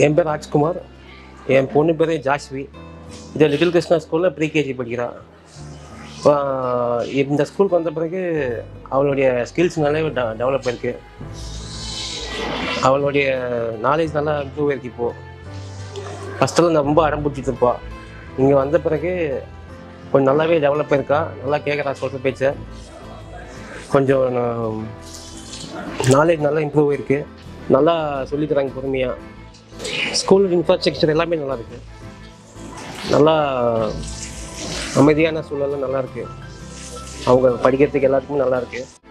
என் பேர் ராஜ்குமார் என் பொண்ணு பேர் ஜாஸ்வி இது லிட்டில் கிருஷ்ணா ஸ்கூலில் ப்ரீகேஜி படிக்கிறாள் இப்போ இந்த ஸ்கூலுக்கு வந்த பிறகு அவளுடைய ஸ்கில்ஸ் நல்லா டெவலப் ஆயிருக்கு அவளுடைய நாலேஜ் நல்லா இம்ப்ரூவ் ஆயிருக்கு இப்போது ஃபஸ்ட்டெல்லாம் நான் ரொம்ப அடம் பிடிச்சிட்டு இருப்பா இங்கே வந்த பிறகு கொஞ்சம் நல்லாவே டெவலப் ஆயிருக்கா நல்லா கேட்குறா சொல்கிற பேச்சை கொஞ்சம் நாலேஜ் நல்லா இம்ப்ரூவ் ஆயிருக்கு நல்லா சொல்லித் தராங்க பொறுமையாக ஸ்கூல் இன்ஃப்ராஸ்ட்ரக்சர் எல்லாமே நல்லா இருக்கு நல்லா அமைதியான சூழல்லாம் நல்லா இருக்கு அவங்க படிக்கிறதுக்கு எல்லாத்துக்குமே நல்லா இருக்கு